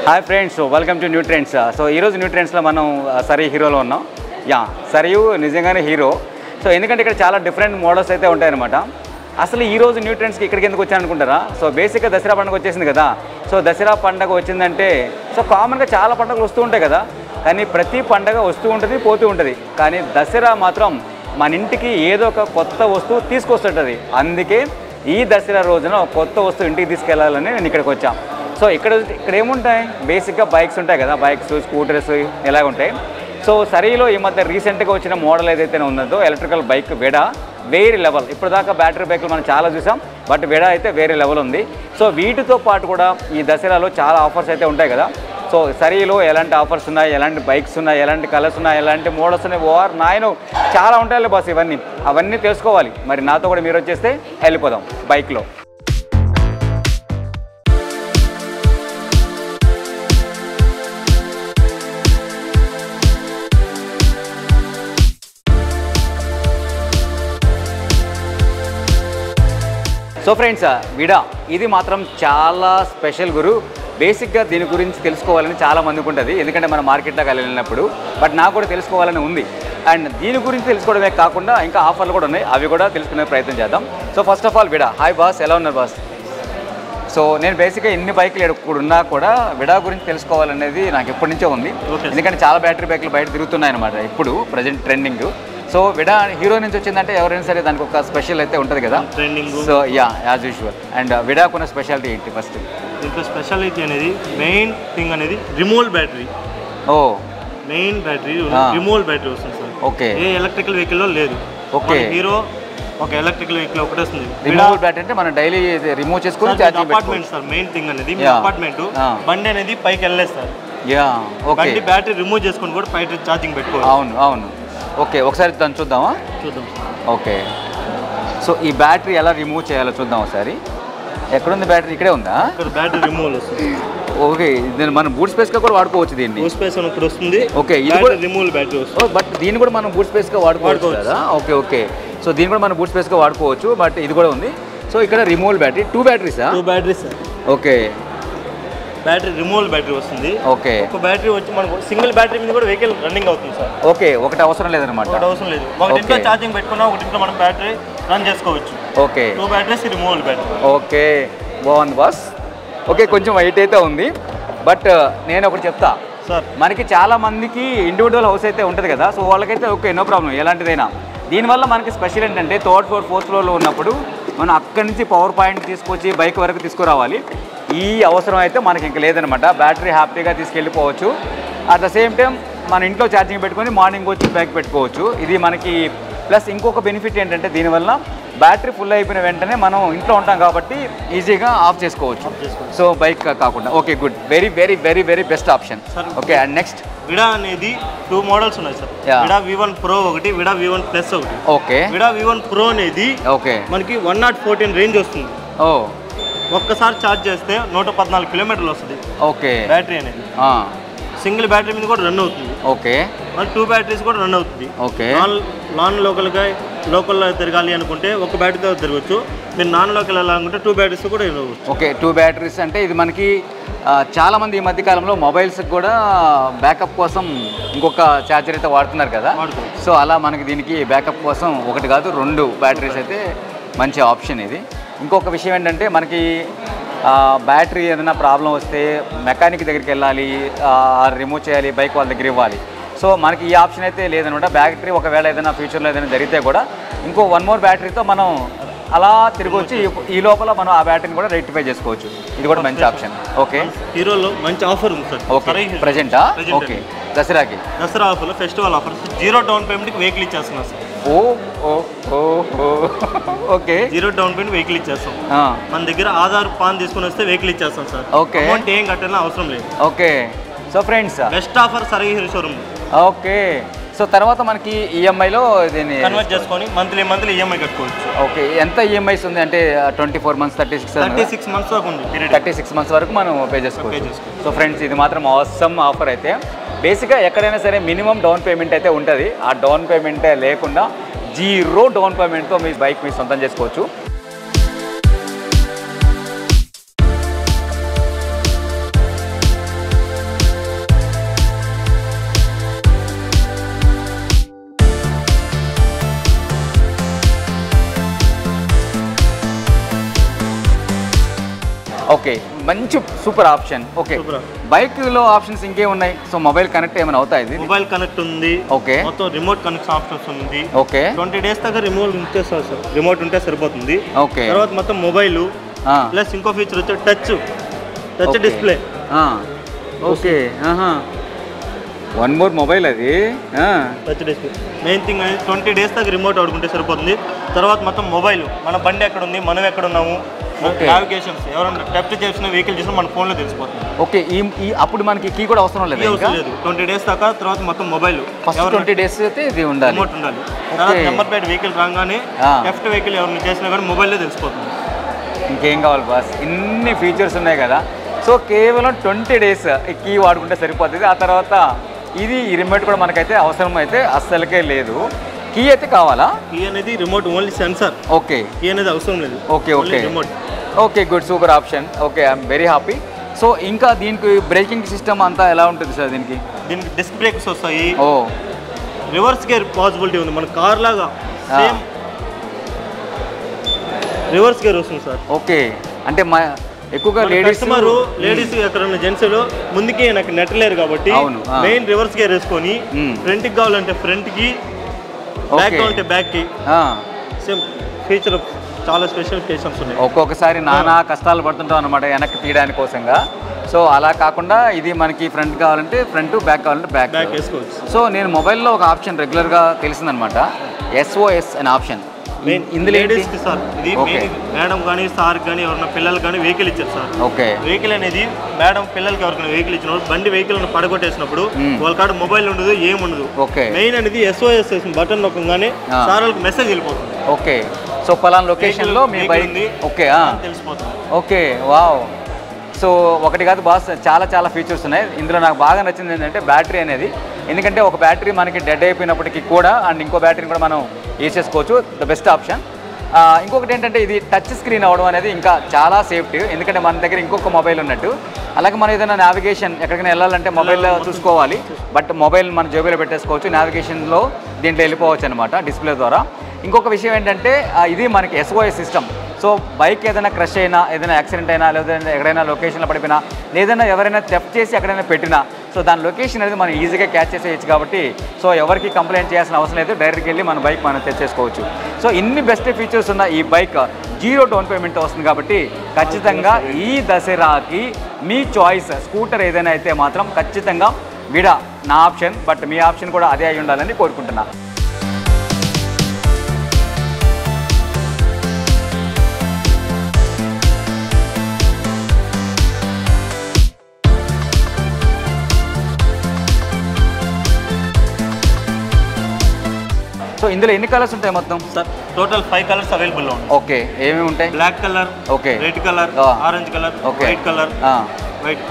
Hi friends welcome to new trends so ఈరోజు new ట్రెండ్స్లో మనం uh, సరీ హీరోలో ఉన్నాం యా సరియు నిజంగానే హీరో సో ఎందుకంటే ఇక్కడ చాలా డిఫరెంట్ మోడల్స్ అయితే ఉంటాయన్నమాట అసలు ఈ రోజు న్యూ ట్రెండ్స్కి ఇక్కడికి ఎందుకు వచ్చాను అనుకుంటారా సో బేసిక్గా దసరా పండుగ వచ్చేసింది కదా సో దసరా పండుగ వచ్చిందంటే సో కామన్గా చాలా పండుగలు వస్తూ ఉంటాయి కదా కానీ ప్రతి పండగ వస్తూ ఉంటుంది పోతూ ఉంటుంది కానీ దసరా మాత్రం మన ఇంటికి ఏదో ఒక కొత్త వస్తువు తీసుకొస్తుంటుంది అందుకే ఈ దసరా రోజున ఒక కొత్త వస్తువు ఇంటికి తీసుకెళ్లాలని నేను ఇక్కడికి వచ్చాం సో ఇక్కడ ఇక్కడ ఏముంటాయి బేసిక్గా బైక్స్ ఉంటాయి కదా బైక్స్ స్కూటర్స్ ఇలాగ ఉంటాయి సో సరీలో ఈ మధ్య రీసెంట్గా వచ్చిన మోడల్ ఏదైతే ఉన్నదో ఎలక్ట్రికల్ బైక్ వెడా వేరే లెవెల్ ఇప్పుడు దాకా బ్యాటరీ బైక్లు మనం చాలా చూసాం బట్ వెడా అయితే వేరే లెవెల్ ఉంది సో వీటితో పాటు కూడా ఈ దసరాలో చాలా ఆఫర్స్ అయితే ఉంటాయి కదా సో సరీలో ఎలాంటి ఆఫర్స్ ఉన్నాయి ఎలాంటి బైక్స్ ఉన్నాయి ఎలాంటి కలర్స్ ఉన్నాయి ఎలాంటి మోడల్స్ ఉన్నాయి ఓఆర్ నాయను చాలా ఉంటాయి బాస్ ఇవన్నీ అవన్నీ తెలుసుకోవాలి మరి నాతో కూడా మీరు వచ్చేస్తే వెళ్ళిపోదాం బైక్లో సో ఫ్రెండ్స్ విడా ఇది మాత్రం చాలా స్పెషల్ గురు బేసిక్గా దీని గురించి తెలుసుకోవాలని చాలా మందికి ఉంటుంది ఎందుకంటే మన మార్కెట్లోకి వెళ్ళినప్పుడు బట్ నాకు కూడా తెలుసుకోవాలని ఉంది అండ్ దీని గురించి తెలుసుకోవడమే కాకుండా ఇంకా ఆఫర్లు కూడా ఉన్నాయి అవి కూడా తెలుసుకునే ప్రయత్నం చేద్దాం so first of all Vida hi boss ఎలా ఉన్నారు బాస్ సో నేను బేసిక్గా ఎన్ని బైక్లు ఇక్కడ ఉన్నా కూడా విడా గురించి తెలుసుకోవాలనేది నాకు ఎప్పటి నుంచో ఉంది Okay. ఎందుకంటే చాలా బ్యాటరీ బైక్లు బయట తిరుగుతున్నాయి అనమాట ఇప్పుడు present trending so Vida Hero నుంచి వచ్చిందంటే ఎవరైనా సరే దానికి ఒక స్పెషల్ అయితే ఉంటుంది కదా trending so ya as usual and విడాకున్న స్పెషాలిటీ ఏంటి ఫస్ట్ దీంట్లో స్పెషాలిటీ అనేది మెయిన్ థింగ్ అనేది రిమోల్ బ్యాటరీ ఓ main battery Ah. Removal battery వస్తుంది సార్ ఓకే ఏ ఎలక్ట్రికల్ వెహికల్లో లేదు Okay. హీరో ఒక ఎలక్ట్రికల్ వెహికల్ ఒకటి వస్తుంది రిమూవల్ బ్యాటరీ అంటే మనం డైలీ రిమూవ్ చేసుకుని ఛార్జింగ్ అపార్ట్మెంట్ పెట్టుకోవచ్చు సార్ మెయిన్ థింగ్ అనేది మీ Yeah. Apartment Ah. బండి అనేది పైకి వెళ్ళలేదు సార్ యా ఓకే బండి బ్యాటరీ రిమూవ్ చేసుకొని కూడా పైకి ఛార్జింగ్ పెట్టుకోవాలి అవును అవును ఓకే ఒకసారి దాన్ని చూద్దామా చూద్దాం సార్ ఓకే సో ఈ బ్యాటరీ ఎలా రిమూవ్ చేయాలో చూద్దాం ఒకసారి ఎక్కడుంది బ్యాటరీ ఇక్కడే ఉందా ఇక్కడ బ్యాటరీ రిమూవల్ వస్తుంది ఓకే దీన్ని మనం బూట్ స్పేస్గా కూడా వాడుకోవచ్చు దీన్ని ఓ స్పేస్ అని ఇక్కడ వస్తుంది Okay, ఇది బ్యాటరీ కూడా- రిమూవల్ బ్యాటరీ వస్తుంది ఓ బట్ దీన్ని కూడా మనం బూట్ స్పేస్గా వాడుకోవచ్చు వాడుకోవచ్చు. కదా ఓకే ఓకే సో దీన్ని కూడా మనం బూట్ స్పేస్గా వాడుకోవచ్చు బట్ ఇది కూడా ఉంది సో ఇక్కడ రిమూవల్ బ్యాటరీ టూ బ్యాటరీసా two batteries sir okay battery removal battery వస్తుంది ఓకే ఒక బ్యాటరీ వచ్చి మనకు సింగిల్ బ్యాటరీ మీద కూడా వెహికల్ రన్నింగ్ అవుతుంది సార్ ఓకే ఒకటి అవసరం లేదనమాట ఒకటి అవసరం లేదు ఒకటింట్లో Okay. ఛార్జింగ్ పెట్టుకున్నా ఒకటింట్లో మనం బ్యాటరీ రన్ చేసుకోవచ్చు okay two batteries removal battery okay బాగుంది బాస్ ఓకే కొంచెం వైట్ అయితే ఉంది బట్ నేను ఒకటి చెప్తా సార్ మనకి చాలా మందికి ఇండివిజువల్ హౌస్ అయితే ఉంటుంది కదా సో వాళ్ళకైతే ఓకే నో ప్రాబ్లం ఎలాంటిదైనా దీనివల్ల మనకి స్పెషల్ ఏంటంటే థర్డ్ ఫ్లోర్ ఫోర్త్ ఫ్లోర్లో ఉన్నప్పుడు మనం అక్కడి నుంచి పవర్ పాయింట్ తీసుకొచ్చి బైక్ వరకు తీసుకురావాలి ఈ అవసరం అయితే మనకి ఇంకా లేదనమాట బ్యాటరీ హ్యాపీగా తీసుకెళ్ళిపోవచ్చు అట్ ద సేమ్ టైం మన ఇంట్లో ఛార్జింగ్ పెట్టుకొని మార్నింగ్ వచ్చి బైక్ పెట్టుకోవచ్చు ఇది మనకి ప్లస్ ఇంకొక బెనిఫిట్ ఏంటంటే దీనివల్ల బ్యాటరీ ఫుల్ అయిపోయిన వెంటనే మనం ఇంట్లో ఉంటాం కాబట్టి ఈజీగా ఆఫ్ చేసుకోవచ్చు చేసుకోవచ్చు. సో బైక్ కాకుండా okay good very very very very best option Sir. Okay and next Vida అనేది టూ మోడల్స్ ఉన్నాయి sir Yeah. Vida V one pro ఒకటి విడా వి వన్ ప్లస్ ఒకటి okay Vida V one pro అనేది ఓకే మనకి వన్ నాట్ ఫోర్టీన్ రేంజ్ వస్తుంది ఓ ఒక్కసారి charge చేస్తే నూట పద్నాలుగు కిలోమీటర్లు వస్తుంది ఓకే బ్యాటరీ అనేది సింగిల్ బ్యాటరీ మీద కూడా రన్ అవుతుంది ఓకే మళ్ళీ టూ బ్యాటరీస్ కూడా రన్ అవుతుంది ఓకే నాన్ నాన్ లోకల్గా లోకల్లో తిరగాలి అనుకుంటే ఒక బ్యాటరీతో తిరగచ్చు మీరు నాన్ లోకల్ వెళ్ళాలనుకుంటే టూ బ్యాటరీస్ కూడా వెళ్ళవచ్చు ఓకే టూ బ్యాటరీస్ అంటే ఇది మనకి ఆ, చాలా మంది ఈ మధ్య కాలంలో మొబైల్స్ కూడా బ్యాకప్ కోసం ఇంకొక ఛార్జర్ అయితే వాడుతున్నారు కదా వాడుకోవచ్చు. సో అలా మనకి దీనికి బ్యాకప్ కోసం ఒకటి కాదు రెండు బ్యాటరీస్ అయితే మంచి ఆప్షన్ ఇది ఇంకొక విషయం ఏంటంటే మనకి ఆ, బ్యాటరీ ఏదైనా ప్రాబ్లం వస్తే మెకానిక్ దగ్గరికి వెళ్ళాలి రిమూవ్ చేయాలి బైక్ వాళ్ళ దగ్గర ఇవ్వాలి సో మనకి ఈ ఆప్షన్ అయితే లేదనమాట బ్యాటరీ ఒకవేళ ఏదైనా ఫ్యూచర్లో ఏదైనా జరిగితే కూడా ఇంకో వన్ మోర్ బ్యాటరీతో మనం అలా తిరిగి వచ్చి ఈ- ఈ లోపల మనం ఆ బ్యాటరీని కూడా రెక్టిఫై చేసుకోవచ్చు ఇది కూడా మంచి ఆప్షన్ ఓకే హీరోలో మంచి ఆఫర్ ఉంది సార్ ఓకే సరే హీరో. ప్రజెంటా Present ఓకే దసరాకి దసరా ఆఫర్లో ఫెస్టివల్ ఆఫర్ జీరో డౌన్ పేమెంట్కి వెహికల్ ఇచ్చేస్తున్నాం సార్ ఓ ఓ ఓ ఓ okay zero down payment vehicle ఇచ్చేస్తాం ఆ, మన దగ్గర ఆధార్ పాన్ తీసుకుని వస్తే వెహికల్ ఇచ్చేస్తాం సార్ ఓకే. అమౌంట్ ఏం కట్టాలని అవసరం లేదు okay so friends best offer సరే హీరో షోరూమ్ ఓకే సో తర్వాత మనకి ఈఎంఐలో దీన్ని కన్వర్ట్ చేసుకొని మంత్లీ మంత్లీ ఈఎంఐ కట్టుకోవచ్చు ఓకే ఎంత ఈఎంఐస్ ఉంది అంటే twenty four months thirty six thirty six months దాకా ఉంది పీరియడ్ థర్టీ సిక్స్ మంత్స్ వరకు మనం పే Pay చేసుకోవచ్చు చేసుకోవచ్చు. సో ఫ్రెండ్స్ ఇది మాత్రం అవసరం ఆఫర్ అయితే బేసిక్గా ఎక్కడైనా సరే మినిమం డౌన్ పేమెంట్ అయితే ఉంటుంది ఆ డౌన్ పేమెంటే లేకుండా జీరో డౌన్ పేమెంట్తో మీ బైక్ మీ సొంతం చేసుకోవచ్చు ఓకే మంచి సూపర్ ఆప్షన్ ఓకే Super. బైక్లో ఆప్షన్స్ ఇంకేం ఉన్నాయి సో మొబైల్ కనెక్ట్ ఏమైనా అవుతాయి ఇది మొబైల్ కనెక్ట్ ఉంది ఓకే మొత్తం రిమోట్ కనెక్ట్ ఆప్షన్స్ ఉంది ఓకే ట్వంటీ డేస్ దాకా రిమోట్ ఉంటే సార్ సార్ రిమోట్ ఉంటే సరిపోతుంది ఓకే తర్వాత మొత్తం మొబైల్ ఆ, ప్లస్ ఇంకో ఫీచర్ వచ్చి టచ్ టచ్ Okay. డిస్ప్లే ఆ, ఓకే ఆహా వన్ మోర్ మొబైల్ అది ఆ, టచ్ డిస్ప్లే మెయిన్ థింగ్ అనేది ట్వంటీ డేస్ దాకా రిమోట్ ఆడుకుంటే సరిపోతుంది తర్వాత మొత్తం మొబైల్ మన బండి ఎక్కడ ఉంది మనం ఎక్కడ ఉన్నాము Okay. నావిగేషన్స్ ఎవరైనా టెప్ట్ చేసిన వెహికల్ చేసినా మన ఫోన్లో తెలిసిపోతుంది ఓకే ఈ ఈ అప్పుడు మనకి కీ కూడా అవసరం ఇది లేదు ఇంకా అవసరం లేదు ట్వంటీ డేస్ దాకా తర్వాత మొత్తం మొబైల్ ఫస్ట్ ట్వంటీ డేస్ అయితే ఇది ఉండాలి రిమోట్ ఉండాలి తర్వాత Okay. నెంబర్ ప్లేట్ వెహికల్ రాగానే ఆ. లెఫ్ట్ వెహికల్ ఎవరిని చేసినా కానీ మొబైల్లో తెలిసిపోతుంది ఇంకేం కావాలి బాస్ ఇన్ని ఫీచర్స్ ఉన్నాయి కదా సో కేవలం ట్వంటీ డేస్ ఈ కీ వాడుకుంటే సరిపోతుంది ఆ తర్వాత ఇది ఈ రిమోట్ కూడా మనకైతే అవసరం అయితే అస్సలకే లేదు కీ అయితే కావాలా కీ అనేది remote only sensor okay key అనేది అవసరం లేదు okay okay remote okay good super option okay I'm very happy so ఇంకా దీనికి బ్రేకింగ్ సిస్టమ్ అంతా ఎలా ఉంటుంది సార్ దీనికి దీనికి డిస్క్ బ్రేక్స్ వస్తాయి ఓ రివర్స్ గేర్ పాసిబిలిటీ ఉంది మన కార్ లాగా ఆ. సేమ్ రివర్స్ గేర్ వస్తుంది సార్ ఓకే అంటే మా ఎక్కువగా లేడీస్ కస్టమర్ లేడీస్ ఎక్కడన్నా జెంట్స్ ముందుకి నాకు నెట్టలేరు కాబట్టి అవును, ఆ. మెయిన్ రివర్స్ గేర్ వేసుకొని మ్మ్. ఫ్రంట్ కి కావాలంటే ఫ్రంట్ కి బ్యాక్ ఓకే కావాలంటే బ్యాక్ కి సేమ్ ఫీచర్ చాలా స్పెషల్ ఫీచర్స్ ఉన్నాయి ఒక్కొక్కసారి నానా కష్టాలు పడుతుంటాం అనమాట వెనక్కి తీయడానికి కోసంగా సో అలా కాకుండా ఇది మనకి ఫ్రంట్ కావాలంటే ఫ్రంట్ బ్యాక్ కావాలంటే బ్యాక్ బ్యాక్ వేసుకోవచ్చు సో నేను మొబైల్లో ఒక ఆప్షన్ రెగ్యులర్గా తెలిసిందనమాట ఎస్ఓఎస్ అనే ఆప్షన్ మెయిన్ ఇందులో ఏంటి? లేడీస్ కి సార్ ఇది ఓకే. మెయిన్ మేడం కానీ సార్ కానీ ఎవరైనా పిల్లలు కానీ వెహికల్ ఇచ్చారు సార్ ఓకే వెహికల్ అనేది మేడం పిల్లలకి ఎవరికైనా వెహికల్ ఇచ్చినప్పుడు బండి వెహికల్ పడగొట్టేసినప్పుడు మ్మ్. వాళ్ళ కాడ మొబైల్ ఉండదు ఏం ఉండదు ఓకే మెయిన్ అనేది ఎస్ఓఎస్ బటన్ నొక్కగానే ఆ. సార్ వాళ్ళకి మెసేజ్ వెళ్ళిపోతుంది ఓకే సో పలానా లొకేషన్లో మీ Vehicle బైక్ ఉంది. ఓకే ఆ. అని తెలిసిపోతుంది ఓకే వావ్ సో ఒకటి కాదు బాస్ చాలా చాలా ఫీచర్స్ ఉన్నాయి ఇందులో నాకు బాగా నచ్చింది ఏంటంటే బ్యాటరీ అనేది ఎందుకంటే ఒక బ్యాటరీ మనకి డెడ్ అయిపోయినప్పటికీ కూడా అండ్ ఇంకో బ్యాటరీని కూడా మనం యూజ్ చేసుకోవచ్చు ద బెస్ట్ ఆప్షన్ ఇంకొకటి ఏంటంటే ఇది టచ్ స్క్రీన్ అవ్వడం అనేది ఇంకా చాలా సేఫ్టీ ఎందుకంటే మన దగ్గర ఇంకొక మొబైల్ ఉన్నట్టు అలాగే మనం ఏదైనా నావిగేషన్ ఎక్కడికైనా వెళ్ళాలంటే మొబైల్లో చూసుకోవాలి బట్ మొబైల్ మన జేబులో పెట్టేసుకోవచ్చు నావిగేషన్లో దీంట్లో వెళ్ళిపోవచ్చు అనమాట డిస్ప్లే ద్వారా ఇంకొక విషయం ఏంటంటే ఆ, ఇది మనకి ఎస్ఓఎస్ సిస్టమ్ సో బైక్ ఏదైనా క్రష్ అయినా ఏదైనా యాక్సిడెంట్ అయినా లేదా ఎక్కడైనా లొకేషన్లో పడిపోయినా లేదన్నా ఎవరైనా థెఫ్ట్ చేసి ఎక్కడైనా పెట్టినా సో దాని లొకేషన్ అనేది మనం ఈజీగా క్యాచ్ చేసేయచ్చు కాబట్టి సో ఎవరికి కంప్లైంట్ చేయాల్సిన అవసరం లేదు డైరెక్ట్గా వెళ్ళి మన బైక్ మనం తెచ్చేసుకోవచ్చు సో ఇన్ని బెస్ట్ ఫీచర్స్ ఉన్న ఈ బైక్ జీరో డౌన్ పేమెంట్ వస్తుంది కాబట్టి ఖచ్చితంగా ఈ దసరాకి మీ చాయిస్ స్కూటర్ ఏదైనా అయితే మాత్రం ఖచ్చితంగా విడ నా ఆప్షన్ బట్ మీ ఆప్షన్ కూడా అదే అయి ఉండాలని కోరుకుంటున్నా సో ఇందులో ఎన్ని కలర్స్ ఉంటాయి మొత్తం sir total five colours available లో ఉన్నాయి ఓకే ఏమేమి ఉంటాయి black colour okay red colour ఆ. Orange colour okay. White colour white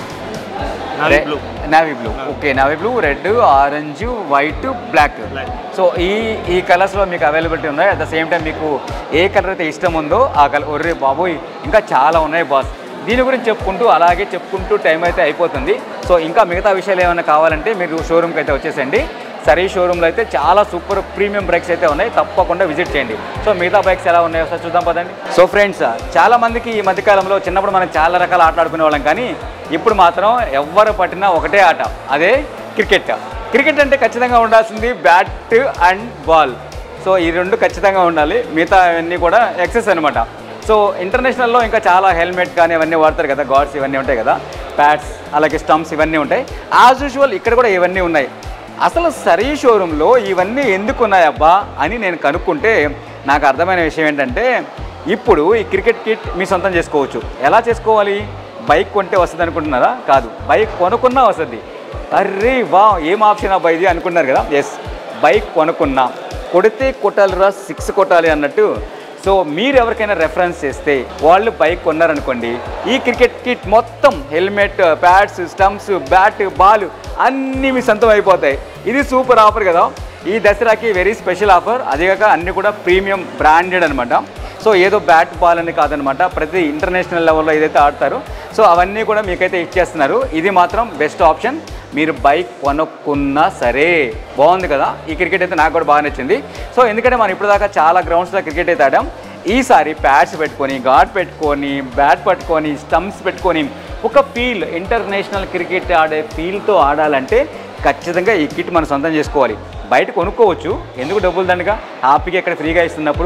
navy blue navy blue okay navy blue red orange white black Black. So ఈ ఈ కలర్స్లో మీకు అవైలబిలిటీ ఉన్నాయి అట్ ద సేమ్ టైం మీకు ఏ కలర్ అయితే ఇష్టం ఉందో ఆ కలర్ ఒర్రే బాబోయ్ ఇంకా చాలా ఉన్నాయి బాస్ దీని గురించి చెప్పుకుంటూ అలాగే చెప్పుకుంటూ టైం అయితే అయిపోతుంది సో ఇంకా మిగతా విషయాలు ఏమైనా కావాలంటే మీరు షోరూమ్కి అయితే వచ్చేసండి సరే షోరూంలో అయితే చాలా సూపర్ ప్రీమియం బైక్స్ అయితే ఉన్నాయి తప్పకుండా విజిట్ చేయండి సో మిగతా బైక్స్ ఎలా ఉన్నాయో ఒకసారి చూద్దాం పదండి సో ఫ్రెండ్స్ చాలా మందికి ఈ మధ్యకాలంలో చిన్నప్పుడు మనం చాలా రకాల ఆటలు ఆడుకునే వాళ్ళం కానీ ఇప్పుడు మాత్రం ఎవ్వరు పట్టినా ఒకటే ఆట అదే క్రికెట్ క్రికెట్ అంటే ఖచ్చితంగా ఉండాల్సింది బ్యాట్ అండ్ బాల్ సో ఈ రెండు ఖచ్చితంగా ఉండాలి మిగతా అవన్నీ కూడా ఎక్సెస్ అనమాట సో ఇంటర్నేషనల్లో ఇంకా చాలా హెల్మెట్ కానీ ఇవన్నీ వాడతారు కదా గాడ్స్ ఇవన్నీ ఉంటాయి కదా ప్యాడ్స్ అలాగే స్టంప్స్ ఇవన్నీ ఉంటాయి యాజ్ యూజువల్ ఇక్కడ కూడా ఇవన్నీ ఉన్నాయి అసలు సరీ షోరూంలో ఇవన్నీ ఎందుకు ఉన్నాయి అబ్బా అని నేను కనుక్కుంటే నాకు అర్థమైన విషయం ఏంటంటే ఇప్పుడు ఈ క్రికెట్ కిట్ మీ సొంతం చేసుకోవచ్చు ఎలా చేసుకోవాలి బైక్ కొంటే వస్తుంది అనుకుంటున్నారా కాదు బైక్ కొనుక్కున్నా వస్తుంది అర్రే వా ఏం ఆప్షన్ అబ్బా ఇది అనుకున్నారు కదా ఎస్ బైక్ కొనుక్కున్నా కొడితే కొట్టాలిరా సిక్స్ కొట్టాలి అన్నట్టు సో మీరు ఎవరికైనా రెఫరెన్స్ చేస్తే వాళ్ళు బైక్ కొన్నారనుకోండి ఈ క్రికెట్ కిట్ మొత్తం helmet pads stumps bat ball అన్నీ మీ సొంతం అయిపోతాయి ఇది సూపర్ ఆఫర్ కదా ఈ దసరాకి వెరీ స్పెషల్ ఆఫర్ అదేగాక అన్నీ కూడా ప్రీమియం బ్రాండెడ్ అనమాట సో ఏదో బ్యాట్ బాల్ అని కాదనమాట ప్రతి ఇంటర్నేషనల్ లెవెల్లో ఏదైతే ఆడతారో సో అవన్నీ కూడా మీకైతే ఇచ్చేస్తున్నారు ఇది మాత్రం బెస్ట్ ఆప్షన్ మీరు బైక్ కొనుక్కున్నా సరే బాగుంది కదా ఈ క్రికెట్ అయితే నాకు కూడా బాగా నచ్చింది సో ఎందుకంటే మనం ఇప్పుడు దాకా చాలా గ్రౌండ్స్లో క్రికెట్ అయితే ఆడాం ఈసారి ప్యాడ్స్ పెట్టుకొని గాడ్ పెట్టుకొని బ్యాట్ పట్టుకొని స్టంప్స్ పెట్టుకొని ఒక ఫీల్ ఇంటర్నేషనల్ క్రికెట్ ఆడే ఫీల్తో ఆడాలంటే ఖచ్చితంగా ఈ కిట్ మనం సొంతం చేసుకోవాలి బయట కొనుక్కోవచ్చు ఎందుకు డబ్బులు దండగా హ్యాపీగా ఇక్కడ ఫ్రీగా ఇస్తున్నప్పుడు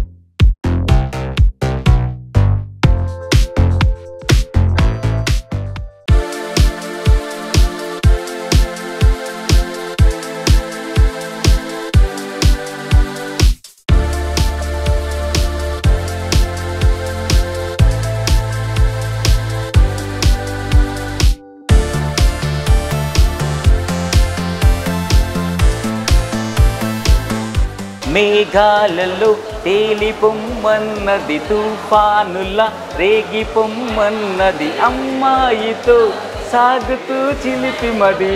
మేఘాలలో తేలిపొమ్మన్నది తుఫానుల రేగిపొమ్మన్నది అమ్మాయితో సాగుతూ చిలిపి మది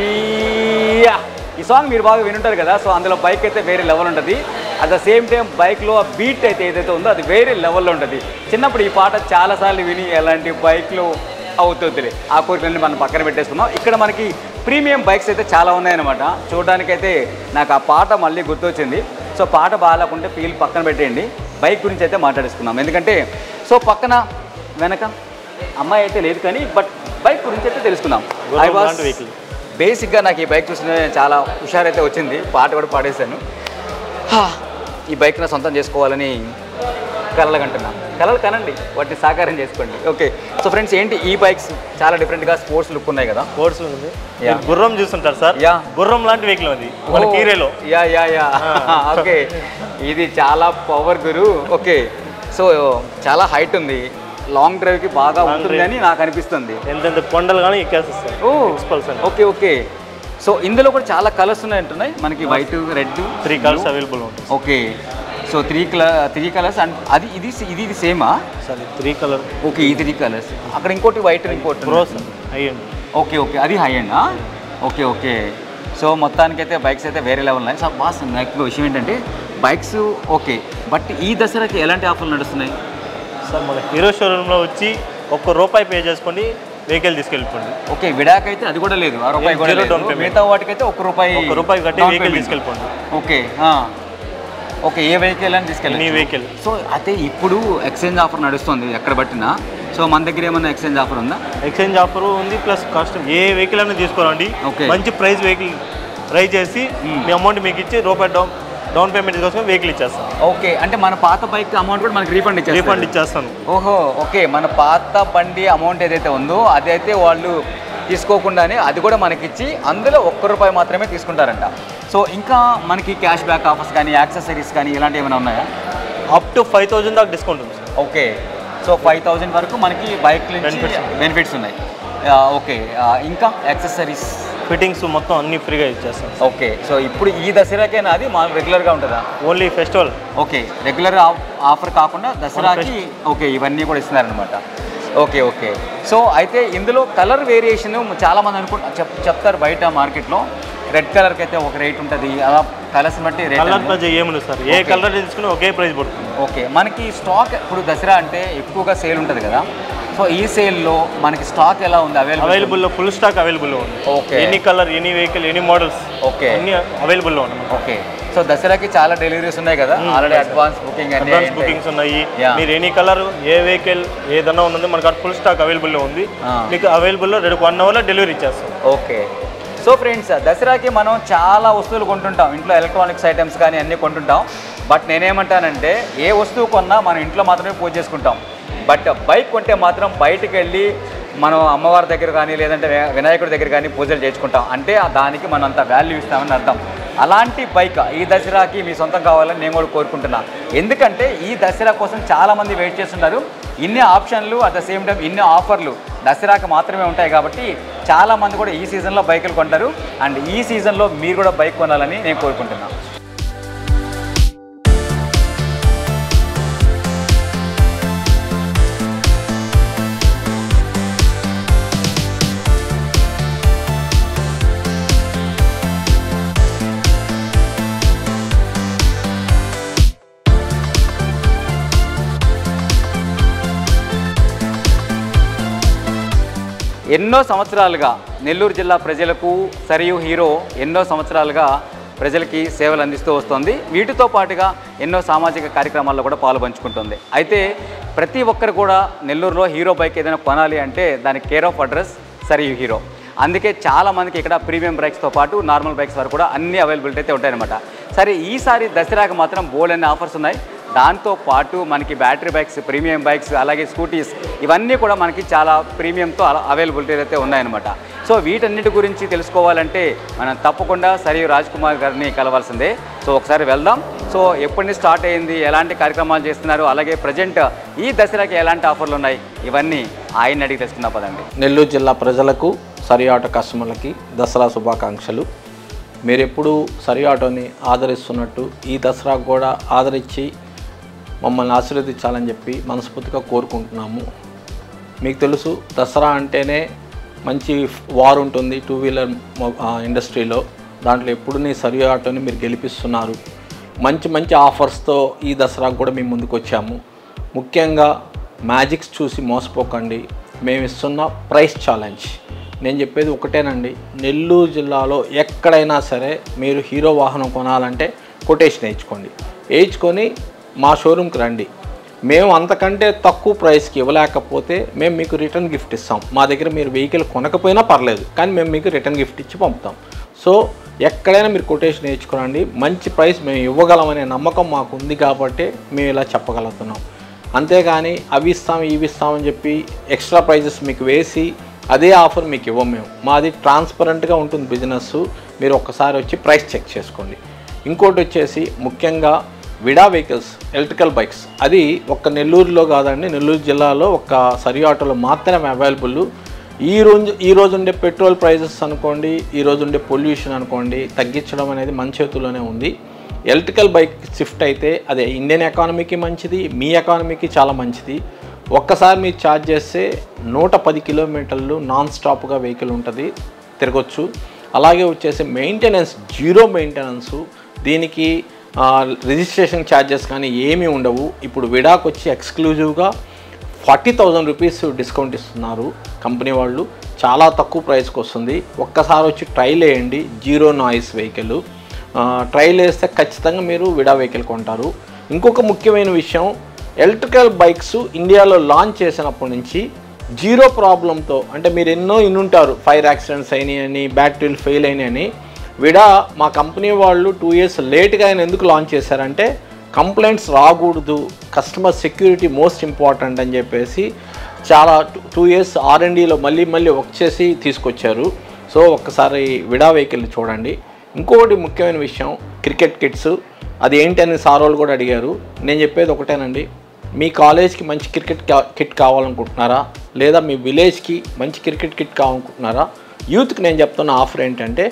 ఈ సాంగ్ మీరు బాగా వినుంటారు కదా సో అందులో బైక్ అయితే వేరే లెవెల్ ఉంటుంది అట్ ద సేమ్ టైం బైక్లో ఆ బీట్ అయితే ఏదైతే ఉందో అది వేరే లెవెల్లో ఉంటుంది చిన్నప్పుడు ఈ పాట చాలాసార్లు విని ఎలాంటి బైక్లో అవుతుంది ఆ కోరికలన్నీ మనం పక్కన పెట్టేసుకుందాం ఇక్కడ మనకి ప్రీమియం బైక్స్ అయితే చాలా ఉన్నాయన్నమాట చూడడానికైతే నాకు ఆ పాట మళ్ళీ గుర్తొచ్చింది సో పాట బాగాలేకుంటే ఫీల్ పక్కన పెట్టేయండి బైక్ గురించి అయితే మాట్లాడేసుకుందాం ఎందుకంటే సో పక్కన వెనక అమ్మాయి అయితే లేదు కానీ బట్ బైక్ గురించి అయితే తెలుసుకుందాం I was- లాంటి vehicle. బేసిక్గా నాకు ఈ బైక్ చూసిన చాలా హుషారైతే వచ్చింది పాట కూడా పాడేశాను హా, ఈ బైక్ నా సొంతం చేసుకోవాలని కలలుగంటున్నా కలలు కనండి వాటిని సాకారం చేసుకోండి ఓకే సో ఫ్రెండ్స్ ఏంటి ఈ బైక్స్ చాలా డిఫరెంట్గా స్పోర్ట్స్ లుక్ ఉన్నాయి కదా స్పోర్ట్స్ ఉంది Yeah. మీరు గుర్రం చూస్తుంటారు సార్ Yeah. గుర్రం లాంటి వెహికల్ అది మన ఓ, కీరేలో యా యా యా ఓకే ఇది చాలా పవర్ గురు ఓకే సో చాలా హైట్ ఉంది లాంగ్ డ్రైవ్కి బాగా Long ఉంటుంది అని నాకు అనిపిస్తుంది ఎంతెంత కొండలు కానీ ఎక్కేస్తారు ఓ ఎక్స్పల్స్ అని ఓకే ఓకే సో ఇందులో కూడా చాలా కలర్స్ ఉన్నాయి అంటున్నాయి మనకి white red three colours available ఉంటాయి okay so three colour three colours and అది ఇది ఇది ఇది సేమా సార్ త్రీ కలర్ ఓకే ఈ త్రీ కలర్స్ అక్కడ ఇంకోటి వైట్ ఇంకోటి ప్రో సార్ అయ్యండి ఓకే ఓకే అది high and okay okay so మొత్తానికైతే బైక్స్ అయితే వేరే లెవెల్ ఉన్నాయి సో బాస్ నాకు విషయం ఏంటంటే బైక్స్ ఓకే బట్ ఈ దసరాకి ఎలాంటి ఆఫర్లు నడుస్తున్నాయి సార్ మన హీరో షోరూంలో వచ్చి ఒక్క రూపాయి పే చేసుకోండి వెహికల్ తీసుకెళ్ళిపోండి ఓకే విడాక్ అయితే అది కూడా లేదు ఆ రూపాయి కూడా Zero లేదు down payment. మిగతా వాటికైతే ఒక రూపాయి ఒక్క రూపాయి కట్టి down వెహికల్ payment. తీసుకెళ్ళిపోండి ఓకే ఆ. ఓకే ఏ వెహికల్ అని ఎనీ తీసుకెళ్ళి వెహికల్ సో అయితే ఇప్పుడు ఎక్స్చేంజ్ ఆఫర్ నడుస్తుంది ఎక్కడ పట్టినా సో మన దగ్గర ఏమైనా ఎక్స్చేంజ్ ఆఫర్ ఉందా ఎక్స్చేంజ్ ఆఫర్ ఉంది ప్లస్ కాస్ట్ ఏ వెహికల్ అయినా తీసుకోరండి Okay. మంచి ప్రైస్ వెహికల్ ట్రై చేసి Hmm. మీ అమౌంట్ మీకు ఇచ్చి రూపాయి డౌన్ డౌన్ పేమెంట్ కోసం వెహికల్ ఇచ్చేస్తాను ఓకే అంటే మన పాత బైక్ అమౌంట్ కూడా మనకి రీఫండ్ ఇచ్చేస్తారు రీఫండ్ ఇచ్చేస్తాను ఓహో ఓకే మన పాత బండి అమౌంట్ ఏదైతే ఉందో అదైతే వాళ్ళు తీసుకోకుండానే అది కూడా మనకిచ్చి అందులో ఒక్క రూపాయి మాత్రమే తీసుకుంటారంట సో ఇంకా మనకి క్యాష్ బ్యాక్ ఆఫర్స్ కానీ యాక్సెసరీస్ కానీ ఇలాంటివి ఏమైనా ఉన్నాయా అప్ టు ఫైవ్ థౌజండ్ దాకా డిస్కౌంట్ ఉంది sir okay so five thousand వరకు మనకి బైక్ నుంచి Benefits ఉన్నాయి. బెనిఫిట్స్ ఉన్నాయి ఆ, ఓకే ఆ, ఇంకా యాక్సెసరీస్ ఫిట్టింగ్స్ మొత్తం అన్ని ఫ్రీగా ఇచ్చేస్తాను ఓకే సో ఇప్పుడు ఈ దసరాకేనా అది మా రెగ్యులర్గా ఉంటుందా only festival okay regular offer కాకుండా దసరాకి ఓకే ఇవన్నీ కూడా ఇస్తున్నారనమాట ఓకే ఓకే సో అయితే ఇందులో కలర్ వేరియేషన్ చాలా మంది అనుకు చెప్ చెప్తారు బయట మార్కెట్లో రెడ్ కలర్కి అయితే ఒక రేట్ ఉంటుంది అలా కలర్స్ బట్టి కలర్ రేట్ ప్లస్ ఏముంది సార్ ఏ Okay. కలర్ తీసుకుని ఒకే ప్రైస్ పడుతుంది ఓకే మనకి స్టాక్ ఇప్పుడు దసరా అంటే ఎక్కువగా సేల్ ఉంటుంది కదా సో ఈ సేల్లో మనకి స్టాక్ ఎలా ఉంది అవైలబుల్ అవైలబుల్లో ఫుల్ స్టాక్ అవైలబుల్లో ఉంది Okay. Any colour any vehicle any models Okay. అన్ని అవైలబుల్లో ఉన్నాయి ఓకే సో దసరాకి చాలా డెలివరీస్ ఉన్నాయి కదా Hmm. ఆల్రెడీ అడ్వాన్స్ బుకింగ్ అన్ని అడ్వాన్స్ అయ్యింటాయి. బుకింగ్స్ ఉన్నాయి Yeah. మీరు ఎనీ కలర్ ఏ వెహికల్ ఏదన్నా ఉన్నది మనకు అక్కడ ఫుల్ స్టాక్ అవైలబుల్లో ఉంది Ah. మీకు అవైలబుల్లో రెండు వన్ అవర్లో డెలివరీ ఇచ్చేస్తాం ఓకే సో ఫ్రెండ్స్ దసరాకి మనం చాలా వస్తువులు కొంటుంటాం ఇంట్లో ఎలక్ట్రానిక్స్ ఐటమ్స్ కానీ అన్నీ కొంటుంటాం బట్ నేనేమంటానంటే ఏ వస్తువు కొన్నా మనం ఇంట్లో మాత్రమే పూజ చేసుకుంటాం బట్ బైక్ కొంటే మాత్రం బయటికి వెళ్ళి మనం అమ్మవారి దగ్గర కానీ లేదంటే వి- వినాయకుడి దగ్గర కానీ పూజలు చేసుకుంటాం అంటే ఆ దానికి మనం అంత వాల్యూ ఇస్తామని అర్థం అలాంటి బైక్ ఈ దసరాకి మీ సొంతం కావాలని నేను కూడా కోరుకుంటున్నా ఎందుకంటే ఈ దసరా కోసం చాలామంది వెయిట్ చేస్తుంటారు ఇన్ని ఆప్షన్లు అట్ ద సేమ్ టైం ఇన్ని ఆఫర్లు దసరాకి మాత్రమే ఉంటాయి కాబట్టి చాలామంది కూడా ఈ సీజన్లో బైకులు కొంటారు అండ్ ఈ సీజన్లో మీరు కూడా బైక్ కొనాలని నేను కోరుకుంటున్నాను ఎన్నో సంవత్సరాలుగా నెల్లూరు జిల్లా ప్రజలకు సరియు హీరో ఎన్నో సంవత్సరాలుగా ప్రజలకి సేవలు అందిస్తూ వస్తుంది వీటితో పాటుగా ఎన్నో సామాజిక కార్యక్రమాల్లో కూడా పాలు పంచుకుంటుంది అయితే ప్రతి ఒక్కరు కూడా నెల్లూరులో హీరో బైక్ ఏదైనా కొనాలి అంటే దానికి కేర్ ఆఫ్ అడ్రస్ సరి హీరో అందుకే చాలా మందికి ఇక్కడ ప్రీమియం బైక్స్తో పాటు నార్మల్ బైక్స్ వరకు కూడా అన్ని అవైలబిలిటీ అయితే ఉంటాయన్నమాట సరే ఈసారి దసరాకి మాత్రం బోల్డ్ అన్ని ఆఫర్స్ ఉన్నాయి దాంతో పాటు మనకి బ్యాటరీ బైక్స్ ప్రీమియం బైక్స్ అలాగే స్కూటీస్ ఇవన్నీ కూడా మనకి చాలా ప్రీమియంతో అవైలబిలిటీ అయితే ఉన్నాయన్నమాట సో వీటన్నిటి గురించి తెలుసుకోవాలంటే మనం తప్పకుండా సరియు రాజ్ కుమార్ గారిని కలవాల్సిందే సో ఒకసారి వెళ్దాం సో ఎప్పటి నుంచి స్టార్ట్ అయింది ఎలాంటి కార్యక్రమాలు చేస్తున్నారు అలాగే ప్రజెంట్ ఈ దసరాకి ఎలాంటి ఆఫర్లు ఉన్నాయి ఇవన్నీ ఆయన అడిగి తెలుసుకుందాం పదండి నెల్లూరు జిల్లా ప్రజలకు సరి ఆటో కస్టమర్లకి దసరా శుభాకాంక్షలు మీరు ఎప్పుడు సరి ఆటోని ఆదరిస్తున్నట్టు ఈ దసరాకు కూడా ఆదరించి మమ్మల్ని ఆశీర్వదించాలని చెప్పి మనస్ఫూర్తిగా కోరుకుంటున్నాము మీకు తెలుసు దసరా అంటేనే మంచి వార్ ఉంటుంది టూ వీలర్ మొ- ఆ, ఇండస్ట్రీలో దాంట్లో ఎప్పుడు నీ సరి ఆటోని మీరు గెలిపిస్తున్నారు మంచి మంచి ఆఫర్స్తో ఈ దసరాకు కూడా మేము ముందుకు వచ్చాము ముఖ్యంగా మ్యాజిక్స్ చూసి మోసపోకండి మేము ఇస్తున్న ప్రైస్ ఛాలెంజ్ నేను చెప్పేది ఒకటేనండి నెల్లూరు జిల్లాలో ఎక్కడైనా సరే మీరు హీరో వాహనం కొనాలంటే కొటేషన్ వేయించుకోండి వేయించుకొని మా షోరూమ్కి రండి మేము అంతకంటే తక్కువ ప్రైస్కి ఇవ్వలేకపోతే మేము మీకు రిటర్న్ గిఫ్ట్ ఇస్తాం మా దగ్గర మీరు వెహికల్ కొనకపోయినా పర్లేదు కానీ మేము మీకు రిటర్న్ గిఫ్ట్ ఇచ్చి పంపుతాం సో ఎక్కడైనా మీరు కొటేషన్ వేయించుకోండి మంచి ప్రైస్ మేము ఇవ్వగలమనే నమ్మకం మాకు ఉంది కాబట్టి మేము ఇలా చెప్పగలుగుతున్నాం అంతేగాని అవి ఇస్తాం ఇవి ఇస్తామని చెప్పి ఎక్స్ట్రా ప్రైజెస్ మీకు వేసి అదే ఆఫర్ మీకు ఇవ్వం మేము మాది ట్రాన్స్పరెంట్గా ఉంటుంది బిజినెస్ మీరు ఒక్కసారి వచ్చి ప్రైస్ చెక్ చేసుకోండి ఇంకోటి వచ్చేసి ముఖ్యంగా విడా వెహికల్స్ ఎలక్ట్రికల్ బైక్స్ అది ఒక్క నెల్లూరులో కాదండి నెల్లూరు జిల్లాలో ఒక్క సరి ఆటోలో మాత్రమే అవైలబుల్ ఈ రోజు ఈ రోజు ఉండే పెట్రోల్ ప్రైజెస్ అనుకోండి ఈ రోజు ఉండే పొల్యూషన్ అనుకోండి తగ్గించడం అనేది మన చేతుల్లోనే ఉంది ఎలక్ట్రికల్ బైక్ షిఫ్ట్ అయితే అదే ఇండియన్ ఎకానమీకి మంచిది మీ ఎకానమీకి చాలా మంచిది ఒక్కసారి మీరు ఛార్జ్ చేస్తే నూట పది కిలోమీటర్లు నాన్ స్టాప్గా వెహికల్ ఉంటుంది తిరగొచ్చు అలాగే వచ్చేసి మెయింటెనెన్స్ జీరో మెయింటెనెన్స్ దీనికి ఆ, రిజిస్ట్రేషన్ ఛార్జెస్ కానీ ఏమీ ఉండవు ఇప్పుడు విడాక్ వచ్చి ఎక్స్క్లూజివ్గా ఫార్టీ థౌజండ్ రూపీస్ డిస్కౌంట్ ఇస్తున్నారు కంపెనీ వాళ్ళు చాలా తక్కువ ప్రైస్కి వస్తుంది ఒక్కసారి వచ్చి ట్రైల్ వేయండి జీరో నాయిస్ వెహికల్ ట్రైల్ వేస్తే ఖచ్చితంగా మీరు విడా వెహికల్ కొంటారు ఇంకొక ముఖ్యమైన విషయం ఎలక్ట్రికల్ బైక్స్ ఇండియాలో లాంచ్ చేసినప్పటి నుంచి జీరో ప్రాబ్లంతో అంటే మీరు ఎన్నో ఇన్నుంటారు ఫైర్ యాక్సిడెంట్స్ అయినాయని బ్యాటరీలు ఫెయిల్ అయినాయని విడా మా కంపెనీ వాళ్ళు టూ ఇయర్స్ లేట్గా ఆయన ఎందుకు లాంచ్ చేశారంటే కంప్లైంట్స్ రాకూడదు కస్టమర్ సెక్యూరిటీ మోస్ట్ ఇంపార్టెంట్ అని చెప్పేసి చాలా టూ ఇయర్స్ ఆర్ఎండిలో మళ్ళీ మళ్ళీ వర్క్ చేసి తీసుకొచ్చారు సో ఒక్కసారి విడా వెహికల్ చూడండి ఇంకొకటి ముఖ్యమైన విషయం క్రికెట్ కిట్స్ అది ఏంటని సార్ వాళ్ళు కూడా అడిగారు నేను చెప్పేది ఒకటేనండి మీ కాలేజ్కి మంచి క్రికెట్ కా- కిట్ కావాలనుకుంటున్నారా లేదా మీ విలేజ్కి మంచి క్రికెట్ కిట్ కావాలనుకుంటున్నారా యూత్కి నేను చెప్తున్న ఆఫర్ ఏంటంటే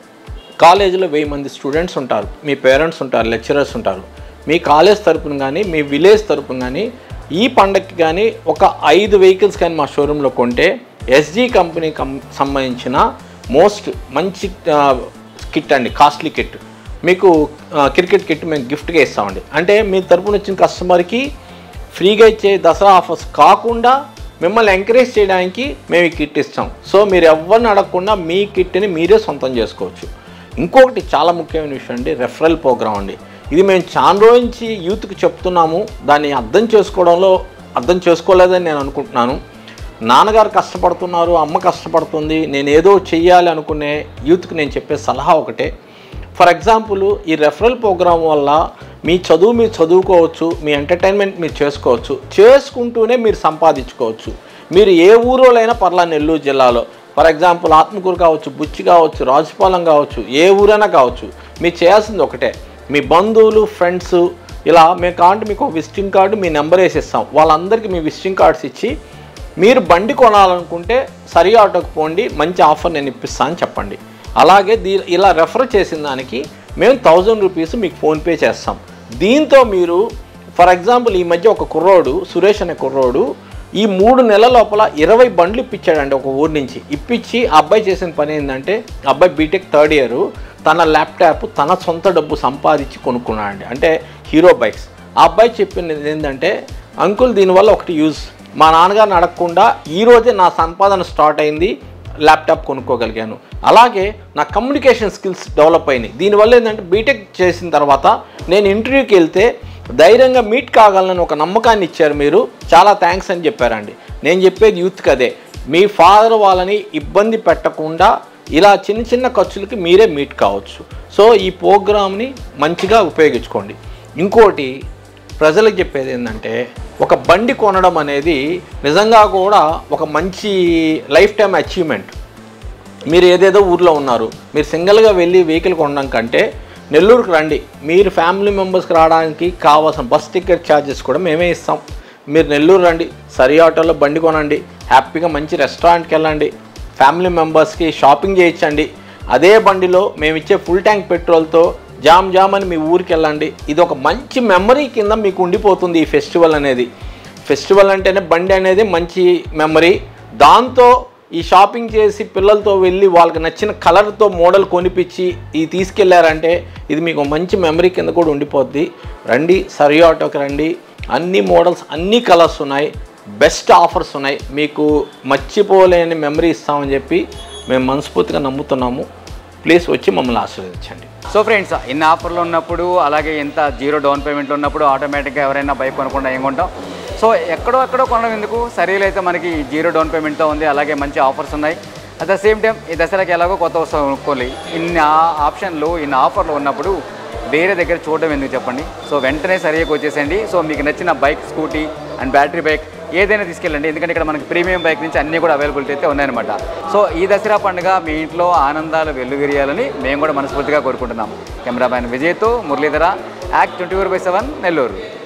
కాలేజీలో వెయ్యి మంది స్టూడెంట్స్ ఉంటారు మీ పేరెంట్స్ ఉంటారు లెక్చరర్స్ ఉంటారు మీ కాలేజ్ తరపున కానీ మీ విలేజ్ తరపున కానీ ఈ పండగకి కానీ ఒక ఐదు వెహికల్స్ కానీ మా షోరూంలో కొంటే ఎస్జీ కంపెనీ కం సంబంధించిన మోస్ట్ మంచి ఆ, కిట్ అండి కాస్ట్లీ కిట్ మీకు ఆ, క్రికెట్ కిట్ మేము గిఫ్ట్గా ఇస్తామండి అంటే మీ తరపున వచ్చిన కస్టమర్కి ఫ్రీగా ఇచ్చే దసరా ఆఫర్స్ కాకుండా మిమ్మల్ని ఎంకరేజ్ చేయడానికి మేము ఈ కిట్ ఇస్తాం సో మీరు ఎవరిని అడగకుండా మీ కిట్ని మీరే సొంతం చేసుకోవచ్చు ఇంకొకటి చాలా ముఖ్యమైన విషయం అండి రెఫరల్ ప్రోగ్రామ్ అండి ఇది మేము చాలా రోజు నుంచి యూత్కి చెప్తున్నాము దాన్ని అర్థం చేసుకోవడంలో అర్థం చేసుకోలేదని నేను అనుకుంటున్నాను నాన్నగారు కష్టపడుతున్నారు అమ్మ కష్టపడుతుంది నేను ఏదో చెయ్యాలి అనుకునే యూత్కి నేను చెప్పే సలహా ఒకటే ఫర్ ఎగ్జాంపుల్ ఈ రెఫరల్ ప్రోగ్రామ్ వల్ల మీ చదువు మీరు చదువుకోవచ్చు మీ ఎంటర్టైన్మెంట్ మీరు చేసుకోవచ్చు చేసుకుంటూనే మీరు సంపాదించుకోవచ్చు మీరు ఏ ఊరోలైనా పర్లా నెల్లూరు జిల్లాలో ఫర్ ఎగ్జాంపుల్ ఆత్మకూరు కావచ్చు బుచ్చి కావచ్చు రాజుపాలెం కావచ్చు ఏ ఊరైనా కావచ్చు మీరు చేయాల్సింది ఒకటే మీ బంధువులు ఫ్రెండ్స్ ఇలా మేము కావాలంటే మీకు ఒక విజిటింగ్ కార్డు మీ నెంబర్ వేసిస్తాం వాళ్ళందరికీ మీ విజిటింగ్ కార్డ్స్ ఇచ్చి మీరు బండి కొనాలనుకుంటే సరి ఆటోకి పోండి మంచి ఆఫర్ నేను ఇప్పిస్తాను అని చెప్పండి అలాగే దీ ఇలా రెఫర్ చేసిన దానికి మేము థౌజండ్ రూపీస్ మీకు ఫోన్పే చేస్తాం దీంతో మీరు ఫర్ ఎగ్జాంపుల్ ఈ మధ్య ఒక కుర్రోడు సురేష్ అనే కుర్రోడు ఈ మూడు నెలల లోపల ఇరవై బండ్లు ఇప్పించాడండి ఒక ఊరు నుంచి ఇప్పించి ఆ అబ్బాయి చేసిన పని ఏంటంటే ఆ అబ్బాయి బీటెక్ థర్డ్ ఇయర్ తన ల్యాప్టాప్ తన సొంత డబ్బు సంపాదించి కొనుక్కున్నాడండి అంటే హీరో బైక్స్ ఆ అబ్బాయి చెప్పింది ఏంటంటే అంకుల్ దీనివల్ల ఒకటి యూజ్ మా నాన్నగారిని అడగకుండా ఈ రోజే నా సంపాదన స్టార్ట్ అయింది ల్యాప్టాప్ కొనుక్కోగలిగాను అలాగే నా కమ్యూనికేషన్ స్కిల్స్ డెవలప్ అయినాయి దీనివల్ల ఏంటంటే బీటెక్ చేసిన తర్వాత నేను ఇంటర్వ్యూకి వెళ్తే ధైర్యంగా మీట్ కాగలనని ఒక నమ్మకాన్ని ఇచ్చారు మీరు చాలా థ్యాంక్స్ అని చెప్పారండి నేను చెప్పేది యూత్కి అదే మీ ఫాదర్ వాళ్ళని ఇబ్బంది పెట్టకుండా ఇలా చిన్న చిన్న ఖర్చులకి మీరే మీట్ కావచ్చు సో ఈ ప్రోగ్రామ్ని మంచిగా ఉపయోగించుకోండి ఇంకోటి ప్రజలకు చెప్పేది ఏంటంటే ఒక బండి కొనడం అనేది నిజంగా కూడా ఒక మంచి లైఫ్ టైం అచీవ్మెంట్ మీరు ఏదేదో ఊర్లో ఉన్నారు మీరు సింగిల్గా వెళ్ళి వెహికల్ కొనడం కంటే నెల్లూరుకు రండి మీరు ఫ్యామిలీ మెంబర్స్కి రావడానికి కావాల్సిన బస్ టికెట్ ఛార్జెస్ కూడా మేమే ఇస్తాం మీరు నెల్లూరు రండి సరి ఆటోలో బండి కొనండి హ్యాపీగా మంచి రెస్టారెంట్కి వెళ్ళండి ఫ్యామిలీ మెంబర్స్కి షాపింగ్ చేయించండి అదే బండిలో మేము ఇచ్చే ఫుల్ ట్యాంక్ పెట్రోల్తో జామ్ జామ్ అని మీ ఊరికి వెళ్ళండి ఇది ఒక మంచి మెమరీ కింద మీకు ఉండిపోతుంది ఈ ఫెస్టివల్ అనేది ఫెస్టివల్ అంటేనే బండి అనేది మంచి మెమరీ దాంతో ఈ షాపింగ్ చేసి పిల్లలతో వెళ్ళి వాళ్ళకి నచ్చిన కలర్తో మోడల్ కొనిపించి ఇది తీసుకెళ్లారంటే ఇది మీకు మంచి మెమరీ కింద కూడా ఉండిపోద్ది రండి సరి ఆటోకి రండి అన్ని మోడల్స్ అన్ని కలర్స్ ఉన్నాయి బెస్ట్ ఆఫర్స్ ఉన్నాయి మీకు మర్చిపోలేని మెమరీ ఇస్తామని చెప్పి మేము మనస్ఫూర్తిగా నమ్ముతున్నాము ప్లీజ్ వచ్చి మమ్మల్ని ఆశీర్వదించండి సో ఫ్రెండ్స్ ఇన్ని ఆఫర్లు ఉన్నప్పుడు అలాగే ఎంత జీరో డౌన్ పేమెంట్ ఉన్నప్పుడు ఆటోమేటిక్గా ఎవరైనా బైక్ కొనకుండా ఏం కొంటాం సో ఎక్కడో ఎక్కడో కొనడం ఎందుకు సరీలు అయితే మనకి జీరో డౌన్ పేమెంట్తో ఉంది అలాగే మంచి ఆఫర్స్ ఉన్నాయి అట్ ద సేమ్ టైం ఈ దసరాకి ఎలాగో కొత్త వస్తువు కొనుక్కోవాలి ఇన్ని ఆ- ఆప్షన్లు ఇన్ని ఆఫర్లు ఉన్నప్పుడు వేరే దగ్గర చూడడం ఎందుకు చెప్పండి సో వెంటనే సరిగ్గా వచ్చేసేయండి సో మీకు నచ్చిన bike scooty and battery bike ఏదైనా తీసుకెళ్ళండి ఎందుకంటే ఇక్కడ మనకి ప్రీమియం బైక్ నుంచి అన్నీ కూడా అవైలబిలిటీ అయితే ఉన్నాయన్నమాట సో ఈ దసరా పండుగ మీ ఇంట్లో ఆనందాలు వెల్లువిరియాలని మేము కూడా మనస్ఫూర్తిగా కోరుకుంటున్నాం కెమెరామ్యాన్ విజయ్తో Muralidhara act twenty four by seven Nellore